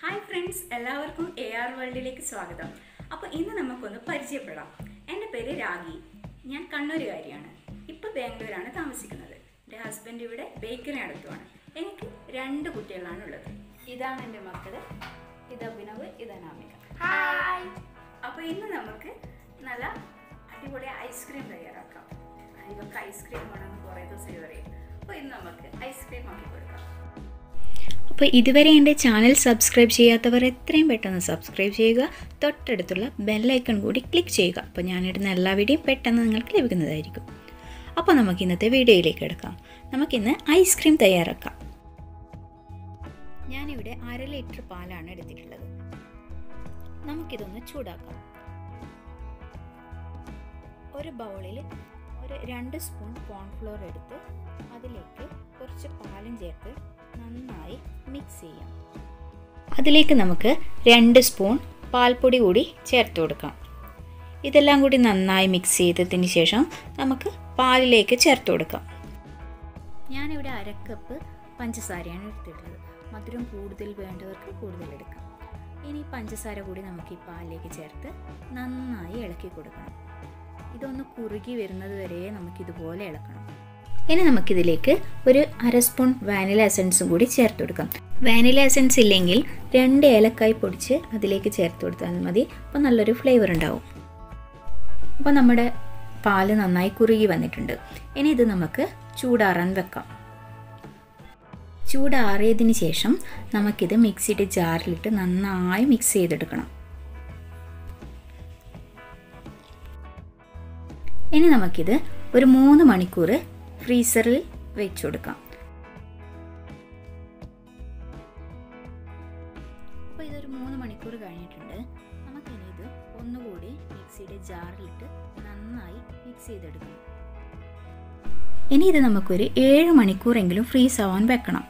hi friends എല്ലാവർക്കും A R വേൾഡിലേക്ക് സ്വാഗതം അപ്പോൾ ഇന്ന് നമുക്കൊന്ന് പരിചയപ്പെടാം എൻ്റെ പേര് രാഗി ഞാൻ കണ്ണൂരുകാരിയാണ് ഇപ്പോൾ ബാംഗ്ലൂരാണ് താമസിക്കുന്നത് എൻ്റെ ഹസ്ബൻഡ് ഇവിടെ ബേക്കറി അടുത്തുമാണ് എനിക്ക് രണ്ട് കുട്ടികളാണ് ഉള്ളത് ഇതാണ് എൻ്റെ മക്കൾ ഇത് അഭിനവ് ഇത് അനാമിക ഹായ് അപ്പോൾ ഇന്ന് നമുക്ക് നല്ല അടിപൊളി ഐസ്ക്രീം തയ്യാറാക്കാം ഇവർക്ക് ഐസ്ക്രീം വേണമെന്ന് കുറേ ദിവസം പറയും അപ്പോൾ ഇന്ന് നമുക്ക് ഐസ്ക്രീം ആക്കി കൊടുക്കാം അപ്പോൾ ഇതുവരെ എൻ്റെ ചാനൽ സബ്സ്ക്രൈബ് ചെയ്യാത്തവർ എത്രയും പെട്ടെന്ന് സബ്സ്ക്രൈബ് ചെയ്യുക തൊട്ടടുത്തുള്ള ബെല്ലൈക്കൺ കൂടി ക്ലിക്ക് ചെയ്യുക അപ്പോൾ ഞാനിടുന്ന എല്ലാ വീഡിയോയും പെട്ടെന്ന് നിങ്ങൾക്ക് ലഭിക്കുന്നതായിരിക്കും അപ്പോൾ നമുക്ക് ഇന്നത്തെ വീഡിയോയിലേക്ക് എടുക്കാം നമുക്കിന്ന് ഐസ്ക്രീം തയ്യാറാക്കാം ഞാനിവിടെ അര ലിറ്റർ പാലാണ് എടുത്തിട്ടുള്ളത് നമുക്കിതൊന്ന് ചൂടാക്കാം ഒരു ബൗളിൽ ഒരു രണ്ട് സ്പൂൺ കോൺഫ്ലോർ എടുത്ത് അതിലേക്ക് കുറച്ച് പാലും ചേർത്ത് നന്നായി മിക്സ് ചെയ്യാം അതിലേക്ക് നമുക്ക് രണ്ട് സ്പൂൺ പാൽപ്പൊടി കൂടി ചേർത്ത് കൊടുക്കാം ഇതെല്ലാം കൂടി നന്നായി മിക്സ് ചെയ്തതിന് ശേഷം നമുക്ക് പാലിലേക്ക് ചേർത്ത് കൊടുക്കാം ഞാനിവിടെ അരക്കപ്പ് പഞ്ചസാരയാണ് എടുത്തിട്ടുള്ളത് മധുരം കൂടുതൽ വേണ്ടവർക്ക് കൂടുതൽ എടുക്കാം ഇനി പഞ്ചസാര കൂടി നമുക്ക് ഈ പാലിലേക്ക് ചേർത്ത് നന്നായി ഇളക്കി കൊടുക്കണം ഇതൊന്ന് കുറുകി വരുന്നത് വരെ നമുക്കിതുപോലെ ഇളക്കണം ഇനി നമുക്കിതിലേക്ക് ഒരു അര സ്പൂൺ വാനില എസൻസും കൂടി ചേർത്ത് കൊടുക്കാം വാനില എസൻസ് ഇല്ലെങ്കിൽ രണ്ട് ഏലക്കായ് പൊടിച്ച് അതിലേക്ക് ചേർത്ത് കൊടുത്താൽ മതി അപ്പോൾ നല്ലൊരു ഫ്ലേവർ ഉണ്ടാവും അപ്പോൾ നമ്മുടെ പാല് നന്നായി കുറുകി വന്നിട്ടുണ്ട് ഇനി ഇത് നമുക്ക് ചൂടാറാൻ വെക്കാം ചൂടാറിയതിന് ശേഷം നമുക്കിത് മിക്സിയുടെ ജാറിലിട്ട് നന്നായി മിക്സ് ചെയ്തെടുക്കണം ഇനി നമുക്കിത് ഒരു മൂന്ന് മണിക്കൂർ ഫ്രീസറിൽ വെച്ച് കൊടുക്കാം അപ്പോൾ ഇതൊരു മൂന്ന് മണിക്കൂർ കഴിഞ്ഞിട്ടുണ്ട് നമുക്കിനി ഇത് ഒന്നുകൂടി മിക്സിയുടെ ജാറിലിട്ട് നന്നായി മിക്സ് ചെയ്തെടുക്കണം ഇനി ഇത് നമുക്കൊരു ഏഴ് മണിക്കൂറെങ്കിലും ഫ്രീസ് ആവാൻ വെക്കണം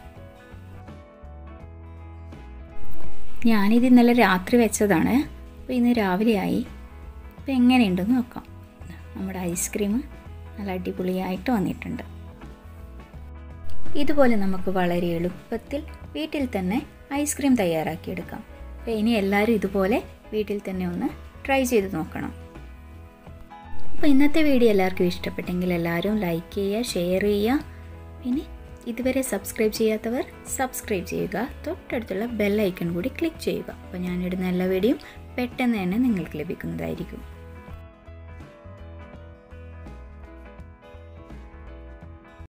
ഞാനിത് ഇന്നലെ രാത്രി വെച്ചതാണ് അപ്പോൾ ഇന്ന് രാവിലെയായി അപ്പോൾ എങ്ങനെയുണ്ടെന്ന് നോക്കാം നമ്മുടെ ഐസ്ക്രീം നല്ല അടിപൊളിയായിട്ട് വന്നിട്ടുണ്ട് ഇതുപോലെ നമുക്ക് വളരെ എളുപ്പത്തിൽ വീട്ടിൽ തന്നെ ഐസ്ക്രീം തയ്യാറാക്കിയെടുക്കാം അപ്പോൾ ഇനി എല്ലാവരും ഇതുപോലെ വീട്ടിൽ തന്നെ ഒന്ന് ട്രൈ ചെയ്ത് നോക്കണം അപ്പോൾ ഇന്നത്തെ വീഡിയോ എല്ലാവർക്കും ഇഷ്ടപ്പെട്ടെങ്കിൽ എല്ലാവരും ലൈക്ക് ചെയ്യുക ഷെയർ ചെയ്യുക പിന്നെ ഇതുവരെ സബ്സ്ക്രൈബ് ചെയ്യാത്തവർ സബ്സ്ക്രൈബ് ചെയ്യുക തൊട്ടടുത്തുള്ള ബെൽ ഐക്കൺ കൂടി ക്ലിക്ക് ചെയ്യുക അപ്പോൾ ഞാനിടുന്ന എല്ലാ വീഡിയോയും പെട്ടെന്ന് തന്നെ നിങ്ങൾക്ക് ലഭിക്കുന്നതായിരിക്കും